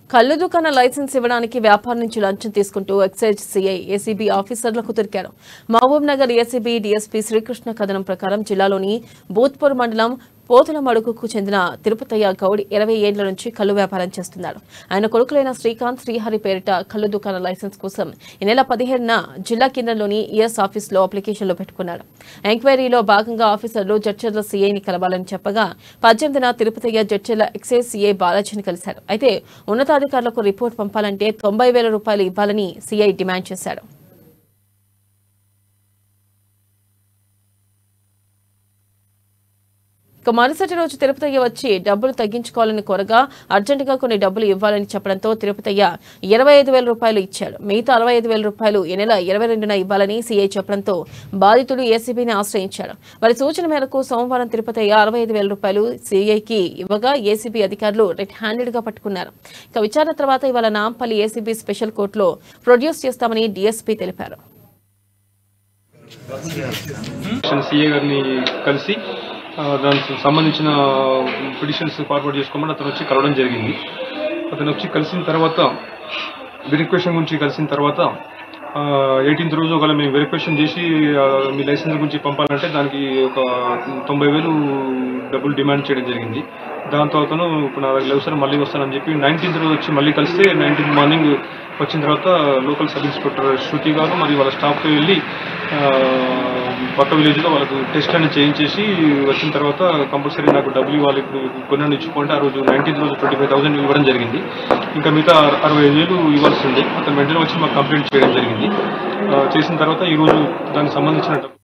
కళ్ళు దుకాణ లైసెన్స్ ఇవ్వడానికి వ్యాపారం నుంచి లంచం తీసుకుంటూ ఎక్సైజ్ సిఐ ఏసీబీ ఆఫీసర్లకు దొరికారు మహబూబ్ నగర్ ఏసీబీ డీఎస్పీ శ్రీకృష్ణ కథనం ప్రకారం జిల్లాలోని భూత్పూర్ మండలం పోతుల మడుగుకు చెందిన తిరుపతయ్య గౌడ్ ఇరవై ఏళ్ల నుంచి కళ్ళు వ్యాపారం చేస్తున్నాడు ఆయన కొడుకులైన శ్రీకాంత్ శ్రీహరి పేరిట కళ్ళు దుకాణ లైసెన్స్ కోసం ఈ నెల పదిహేడున జిల్లా కేంద్రంలోని ఈఎస్ ఆఫీసులో అప్లికేషన్లు పెట్టుకున్నాడు ఎంక్వైరీలో భాగంగా ఆఫీసర్లు జడ్చర్ల సీఐని కలవాలని చెప్పగా పద్దెనిమిదిన తిరుపతయ్య జడ్చర్ల ఎక్సైజ్ సీఐ బాలాజీని కలిశారు అయితే ఉన్నతాధికారులకు రిపోర్ట్ పంపాలంటే తొంభై వేల రూపాయలు ఇవ్వాలని సీఐ డిమాండ్ చేశాడు ఇక మరుసటి రోజు తిరుపతయ్య వచ్చి డబ్బులు తగ్గించుకోవాలని కోరగా అర్జెంటుగా కొన్ని డబ్బులు ఇవ్వాలని చెప్పడంతో తిరుపతయ్య ఇరవై ఐదు వేల రూపాయలు ఇచ్చాడు మిగతా అరవై ఐదు వేల రూపాయలు ఈ నెల ఇరవై రెండున ఇవ్వాలని సీఐ చెప్పడంతో బాధితుడు ఏసీబీని ఆశ్రయించాడు వారి సూచన మేరకు సోమవారం తిరుపతయ్య అరవై ఐదు వేల రూపాయలు సీఐకి ఇవ్వగా ఏసీబీ అధికారులు రెడ్ హ్యాండెడ్ గా పట్టుకున్నారు ఇక విచారణ తర్వాత ఇవాళ నాంపల్లి ఏసీబీ స్పెషల్ కోర్టులో ప్రొడ్యూస్ చేస్తామని డీఎస్పీ తెలిపారు స్టేషన్ సీఏ గారిని కలిసి ఆ, దానికి సంబంధించిన పిటిషన్స్ ఫార్వర్డ్ చేసుకోమని అతను వచ్చి కలవడం జరిగింది అతను వచ్చి కలిసిన తర్వాత వెరిఫికేషన్ గురించి కలిసిన తర్వాత ఎయిటీన్త్ రోజు ఒకవేళ మేము వెరిఫికేషన్ చేసి ఆ, మీ లైసెన్స్ గురించి పంపాలంటే దానికి ఒక తొంభై వేలు డబ్బులు డిమాండ్ చేయడం జరిగింది దాంతో అతను ఇప్పుడు నా దగ్గర లేవు సార్ మళ్ళీ వస్తానని చెప్పి నైన్టీన్త్ రోజు వచ్చి మళ్ళీ కలిస్తే నైన్టీన్త్ మార్నింగ్ వచ్చిన తర్వాత లోకల్ సబ్ ఇన్స్పెక్టర్ శృతి గారు మరియు వాళ్ళ స్టాఫ్తో వెళ్ళి ఆ, పక్క విలేజ్లో వాళ్ళకు టెస్ట్ అని చేయించేసి వచ్చిన తర్వాత కంపల్సరీ నాకు డబ్బులు ఇవ్వాలి ఇప్పుడు కొన్ని ఇచ్చుకుంటే ఆ రోజు నైన్టీన్త్ రోజు ట్వంటీ ఫైవ్ థౌసండ్ ఇవ్వడం జరిగింది ఇంకా మిగతా అరవై ఐదు వేలు ఇవ్వాల్సి ఉంది అతను వెంటనే వచ్చి మాకు కంప్లైంట్ చేయడం జరిగింది ఆ, చేసిన తర్వాత ఈరోజు దానికి సంబంధించిన